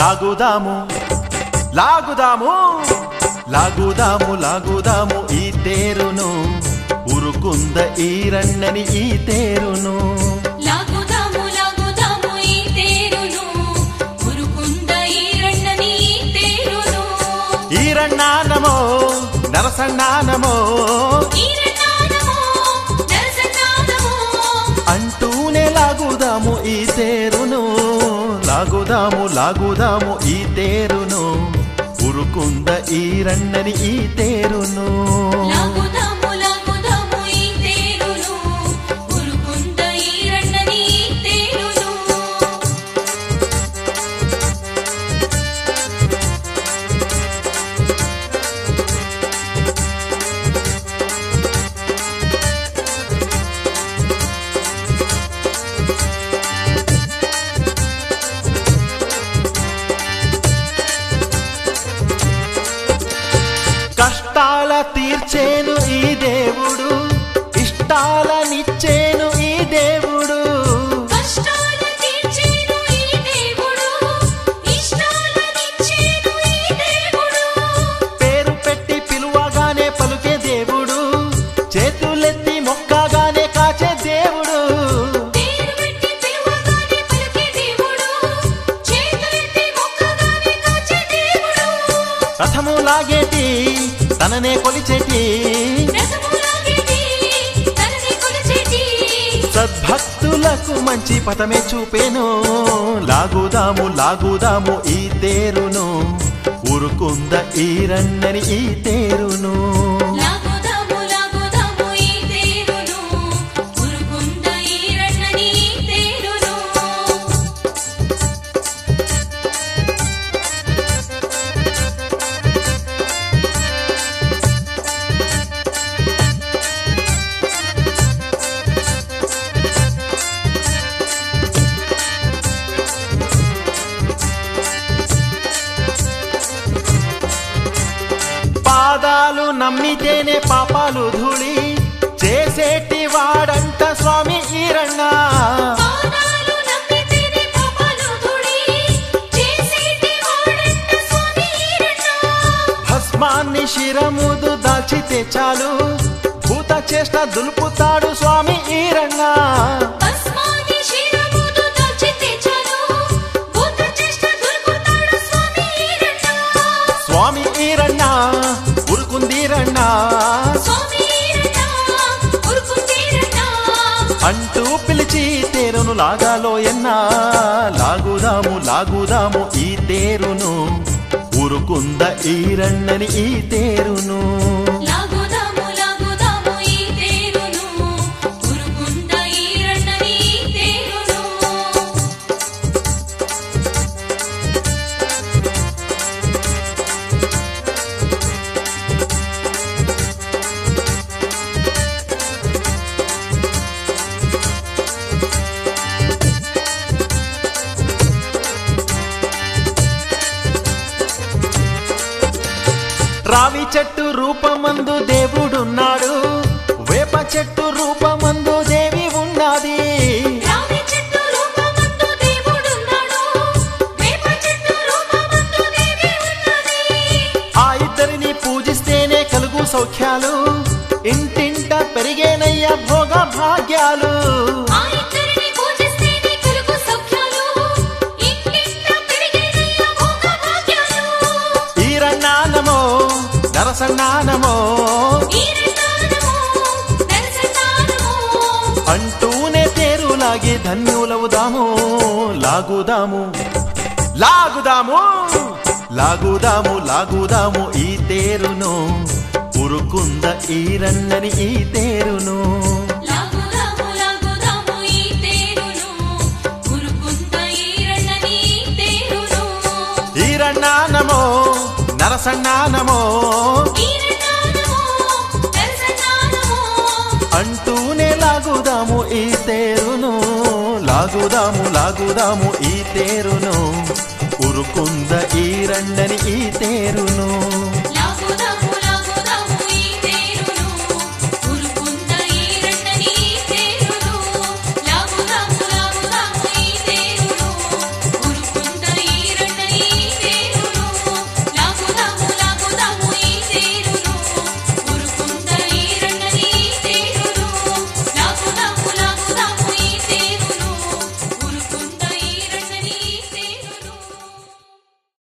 లాగుదాము లాగుదాము లాగుదాము లాగుదాము ఈ తేరును ఉరుకుంద ఈ రన్నని ఈ తేరును లాగుదాము లాగుదాము ఈ తేరును ఉరుకుంద ఈ రన్నని ఈ తేరును ఈరన్నానమో నరసన్నానమో ఈరనాదమో నరసనాదమో అంటూనే లాగుదాము ఈ తేరును లాగుదాము లాగుదాము ఈ తేరును ఉరుకుంద ఈ రన్నని ఈ తేరును లాగుదాము లాగుదాము ఈ తేరును ఉరుకుంద ఈ రన్నని ఈ తేరును కష్టాల తీర్చేను ఈ దేవుడు ఇష్టాలనిచ్చేను ఈ దేవుడు కష్టాల తీర్చేను ఈ దేవుడు ఇష్టాలనిచ్చేను ఈ దేవుడు పేరు పెట్టి పిలువగానే పలుకే దేవుడు చేతులెత్తి మొక్కగానే కాచే దేవుడు పేరు పెట్టి పిలువగానే పలికే దేవుడు చేతులెత్తి మొక్కగానే కాచే దేవుడు రథము లాగేటి తననే కొలిచేటి రసములాగేటి తనని కొలిచేటి సద్భక్తులకు మంచి పథమే చూపేను లాగుదాము లాగుదాము ఈ తేరును ఊరుకుంద ఈ రన్నని ఈ తేరును లాగుదాము లాగుదాము ఈ తేరును ఉరుకుంద ఈ రన్నని ఈ తేరును పాదాలు నమ్మితేనే పాపాలు ధూళి చేసేటి వాడంట స్వామి ఈరಣ್ణ పాదాలు నమ్మితేనే పాపాలు ధూళి చేసేటి వాడంట స్వామి ఈరಣ್ణ భస్మాన్ని శిరముదు దాల్చితే చాలు భూత చేష్ట దులుపుతాడు స్వామి ఈరಣ್ణ భస్మాని శిరముదు దాల్చితే చాలు భూత చేష్ట దొరుకుతాడు స్వామి ఈరಣ್ణ స్వామి ఈరಣ್ణ ఉరుకుందీరಣ್ణ స్వామి ఈరಣ್ణ ఉరుకుందీరಣ್ణ అంటూ పిలిచి తేరును లాగాలో ఎన్నా లాగుదాము లాగుదాము ఈ తేరును ఉరుకుంద ఈరಣ್ಣని ఈ తేరును లాగుదాము లాగుదాము ఈ తేరును ఉరుకుంద ఈ రన్నని ఈ తేరును రావి చెట్టు రూపమందు దేవుడున్నాడు వేప చెట్టు రూపమందు దేవి ఉన్నది రావి చెట్టు రూపమందు దేవుడున్నాడు వేప చెట్టు రూపమందు దేవి ఉన్నది ఆ ఇద్దరిని పూజిస్తేనే కలుగు సౌఖ్యాలు ఇంటింట పెరిగేనయ్య భోగ భాగ్యాలు ఆ ఇద్దరిని పూజిస్తేనే కలుగు సౌఖ్యాలు ఇంటింట పెరిగేనయ్య భోగ భాగ్యాలు ఈరన్నానమో నరసన్నానమో ఈరన్నాదమో దర్శనాదమో అంటూనే తేరులాగి ధన్యులవుదాము లాగుదాము లాగుదాము లాగుదాము లాగుదాము ఈ తేరును ఉరుకుంద ఈరన్నని ఈ తేరును లాగుదాము లాగుదాము ఈ తేరును ఉరుకుంద ఈ రన్నని ఈ తేరును ఈరన్నానమో నరసన్నానమో ఈరన్నాదమో దర్శనాదమో అంటూనే లాగుదాము ఈ తేరును లాగుదాము లాగుదాము ఈ తేరును ఉరుకుంద ఈరండని ఈ తేరు